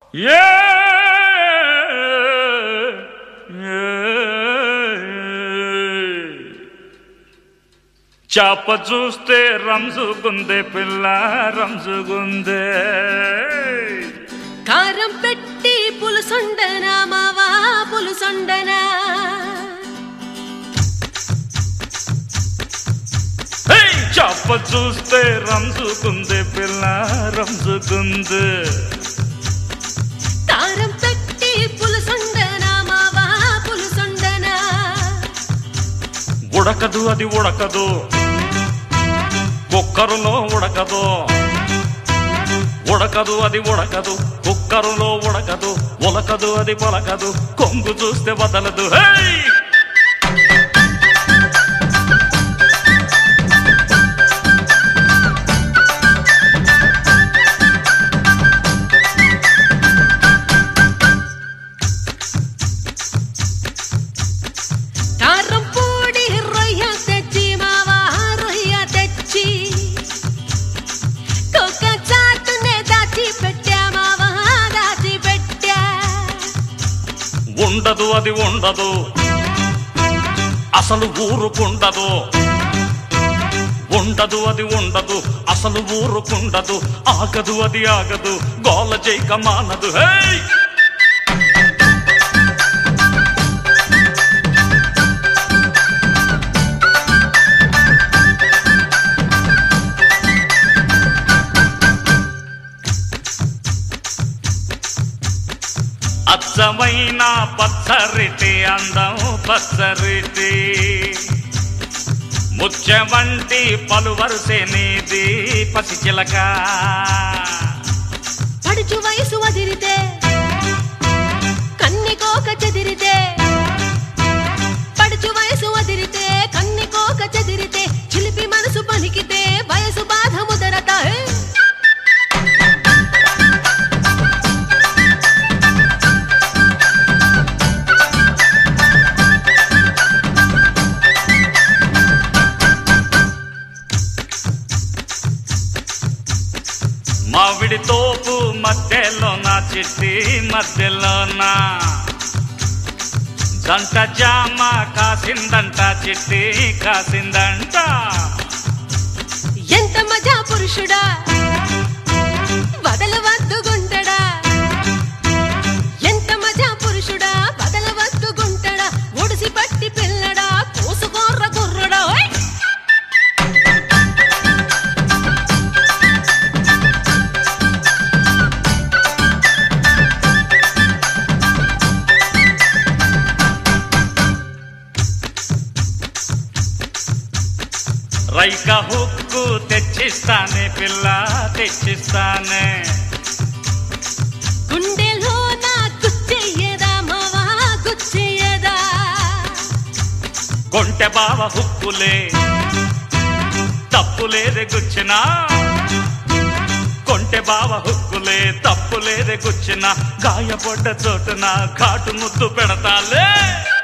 ఏ చాప చూస్తే రంజుగుందే పిల్ల రంజుగుందే కారం పెట్టి పులుసొండనా మావా పులుసొండనా హే! చాప చూస్తే రంజుగుందే పిల్ల రంజుగుందే కారం పెట్టి పులుసొండనా మావా పులుసొండనా ఉడకదు అది ఉడకదు కుక్కరులో ఉడకదు ఉడకదు అది ఉడకదు కుక్కరులో ఉడకదు ఉలకదు అది పలకదు కొంగు చూస్తే వదలదు హే కారం పొడి రొయ్య తెచ్చి మావా రొయ్య తెచ్చి కుక్క చాటునే దాచి పెట్టా మావా దాచి పెట్టా ఉండదు అది ఉండదు అసలు ఊరుకుండదు ఉండదు అది ఉండదు అసలు ఊరుకుండదు ఆగదు అది ఆగదు గోల చేయక మానదు హే అచ్చమైన పచ్చరిటి అందం పచ్చరిటి ముత్యమంటి పలువరుసే నీది పసిచిలక పడుచు వయసు వదిలితే కన్ని కోక చెదిరితే పడుచు వయసు వదిలితే కన్ని కోక చెదిరితే చిలిపి మనసు పలికితే వయసు బాధ ముదరత హే! మావిడి తోపు మధ్యలో నా చిట్టి మధ్యలోన జంట జామ కాసిందంట చిట్టి కాసిందంట ఎంత మజా పురుషుడా వదలవద్దు గుంటడా ఎంత మజా పురుషుడా వదలవద్దు గుంటడా ఒడిసి పట్టి పిల్లడా కోసుకోర్ర గుర్రుడా ఓయ్! రైక హుక్కు తెచ్చిస్తానే పిల్ల తెచ్చిస్తానే గుండెలో నా గుచ్చెయ్యదా మావా గుచ్చెయ్యదా కొంటె బావ హుక్కులే తప్పులేదే గుచ్చినా కొంటె బావ హుక్కులే తప్పులేదే గుచ్చినా గాయపడ్డ చోటున ఘాటు ముద్దు పెడతాలే